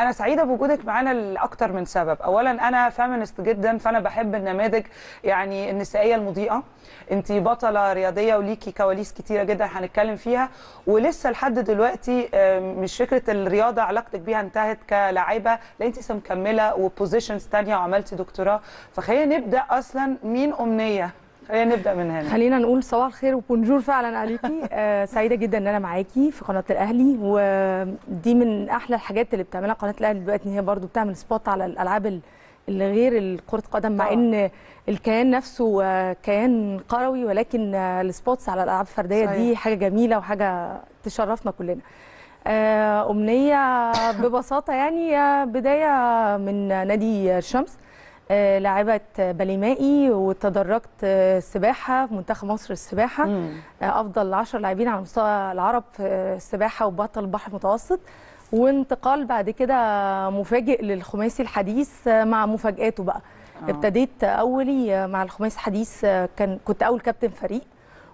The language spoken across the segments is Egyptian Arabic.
انا سعيده بوجودك معانا لاكتر من سبب اولا انا فيمينست جدا فانا بحب النماذج يعني النسائيه المضيئه انت بطله رياضيه وليكي كواليس كتيره جدا هنتكلم فيها ولسه لحد دلوقتي آه، مش فكره الرياضه علاقتك بيها انتهت كلاعيبه لا انت لسه مكمله وبوزيشنز تانية وعملتي دكتوراه فخلينا نبدا اصلا مين امنيه خلينا نبدا من هنا خلينا نقول صباح الخير وبونجور فعلا عليكي آه سعيده جدا ان انا معاكي في قناه الاهلي ودي من احلى الحاجات اللي بتعملها قناه الاهلي دلوقتي ان هي برضو بتعمل سبوت على الالعاب ال- اللي غير كره القدم مع طبعاً. ان الكيان نفسه آه، كيان قروي ولكن آه، السبوتس على الالعاب الفرديه صحيح. دي حاجه جميله وحاجه تشرفنا كلنا آه، امنيه ببساطه يعني آه، بدايه من نادي الشمس آه، لاعبة بالي مائي وتدرجت آه، سباحة في منتخب مصر السباحة مم. آه، أفضل 10 لاعبين على مستوى العرب في السباحة وبطل البحر المتوسط وانتقال بعد كده مفاجئ للخماسي الحديث آه، مع مفاجآته بقى آه. ابتديت أولي آه، مع الخماسي الحديث آه، كان كنت أول كابتن فريق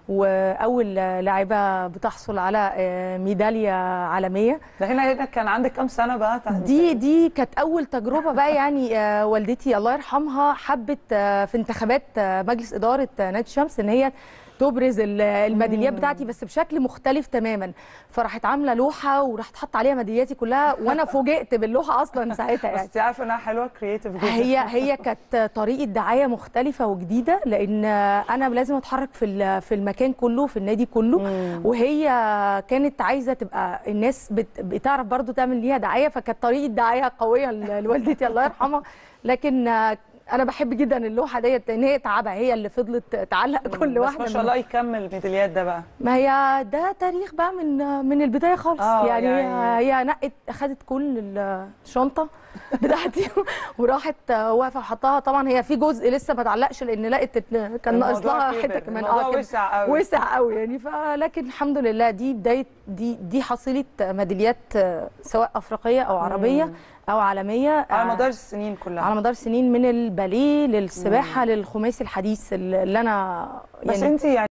وأول آه، لاعبة بتحصل على آه، ميدالية عالمية ده هنا هنا كان عندك كام سنه بقى دي دي كانت اول تجربه بقى يعني آه، والدتي الله يرحمها حبت آه، في انتخابات آه، مجلس اداره آه، نادي الشمس ان هي تبرز ال- الميداليات بتاعتي بس بشكل مختلف تماما فراحت عامله لوحه وراحت حاطه عليها ميدالياتي كلها وانا فوجئت باللوحه اصلا ساعتها بس يعني انت عارفه انها حلوه كرييتيف جدا هي هي كانت طريقه دعايه مختلفه وجديده لان انا لازم اتحرك في ال- في المكان كله في النادي كله مم. وهي كانت عايزه تبقى الناس بت- بتعرف برضو تعمل ليها دعايه فكانت طريقه دعايه قويه ل- لوالدتي الله يرحمها لكن آه، انا بحب جدا اللوحه ديت لان هي تعبها هي اللي فضلت تعلق كل بس واحده ما شاء من- الله يكمل الميداليات ده بقى ما هي ده تاريخ بقى من من البدايه خالص آه، يعني, يعني- هي نقت اخذت كل الشنطه بتاعتي وراحت واقفه وحطها طبعا هي في جزء لسه ما اتعلقش لان لقت إن كان ناقص الموضوع لها كبر، حته كمان الموضوع كده وسع قوي. وسع قوي يعني فلكن الحمد لله دي بدايه دي دي حصيله ميداليات سواء افريقيه او عربيه مم. او عالميه على مدار السنين كلها على مدار سنين من الباليه للسباحه للخماسي الحديث اللي انا بس يعني انت يعني